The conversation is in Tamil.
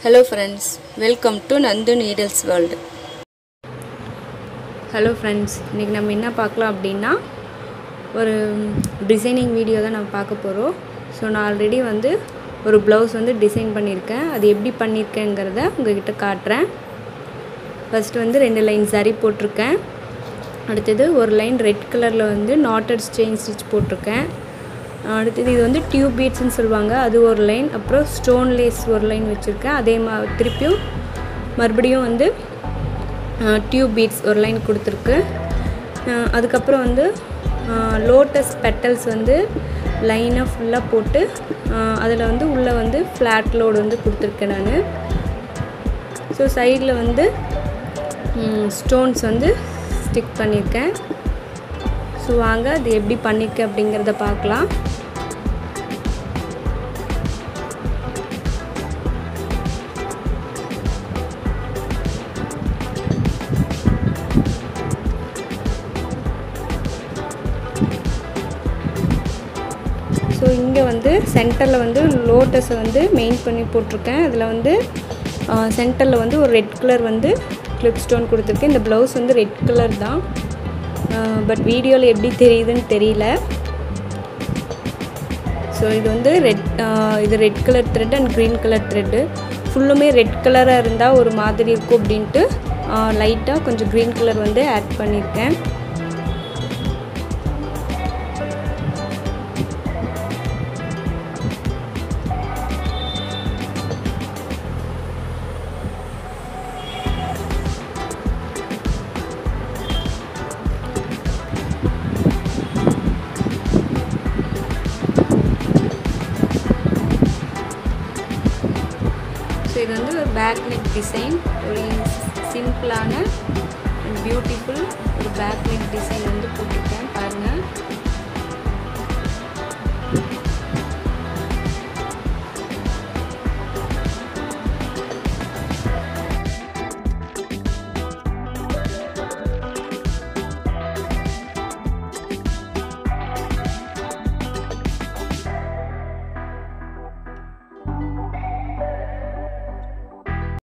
hello friends welcome to Nandu needles world hello friends இன்றைக்கி நம்ம என்ன பார்க்கலாம் அப்படின்னா ஒரு டிசைனிங் வீடியோ தான் நம்ம பார்க்க போகிறோம் ஸோ நான் ஆல்ரெடி வந்து ஒரு ப்ளவுஸ் வந்து டிசைன் பண்ணியிருக்கேன் அது எப்படி பண்ணியிருக்கேங்கிறத உங்ககிட்ட காட்டுறேன் ஃபஸ்ட்டு வந்து ரெண்டு லைன் சரி போட்டிருக்கேன் அடுத்தது ஒரு லைன் ரெட் கலரில் வந்து நாட்டட் செயின் ஸ்டிச் போட்டிருக்கேன் அடுத்தது இது வந்து டியூப் பீட்ஸ்னு சொல்லுவாங்க அது ஒரு லைன் அப்புறம் ஸ்டோன் லேஸ் ஒரு லைன் வச்சுருக்கேன் அதே மா திருப்பியும் மறுபடியும் வந்து டியூப் பீட்ஸ் ஒரு லைன் கொடுத்துருக்கு அஹ் அதுக்கப்புறம் வந்து லோட்டஸ் பெட்டல்ஸ் வந்து லைனாக ஃபுல்லாக போட்டு அதில் வந்து உள்ளே வந்து ஃப்ளாட் லோடு வந்து கொடுத்துருக்கேன் நான் ஸோ சைடில் வந்து ஸ்டோன்ஸ் வந்து ஸ்டிக் பண்ணியிருக்கேன் ஸோ வாங்க அது எப்படி பண்ணியிருக்கேன் அப்படிங்கிறத பார்க்கலாம் ஸோ இங்கே வந்து சென்டரில் வந்து லோட்டஸை வந்து மெயின் பண்ணி போட்டிருக்கேன் அதில் வந்து சென்டரில் வந்து ஒரு ரெட் கலர் வந்து கிளிப் ஸ்டோன் கொடுத்துருக்கேன் இந்த ப்ளவுஸ் வந்து ரெட் கலர் தான் பட் வீடியோவில் எப்படி தெரியுதுன்னு தெரியல ஸோ இது வந்து ரெட் இது red colour thread and green colour thread ஃபுல்லுமே ரெட் கலராக இருந்தால் ஒரு மாதிரி இருக்கும் அப்படின்ட்டு லைட்டாக கொஞ்சம் க்ரீன் கலர் வந்து ஆட் பண்ணியிருக்கேன் ஸோ இது வந்து ஒரு பேக் நெக் டிசைன் ஒரு சிம்பிளான அண்ட் பியூட்டிஃபுல் ஒரு பேக் நெக் டிசைன்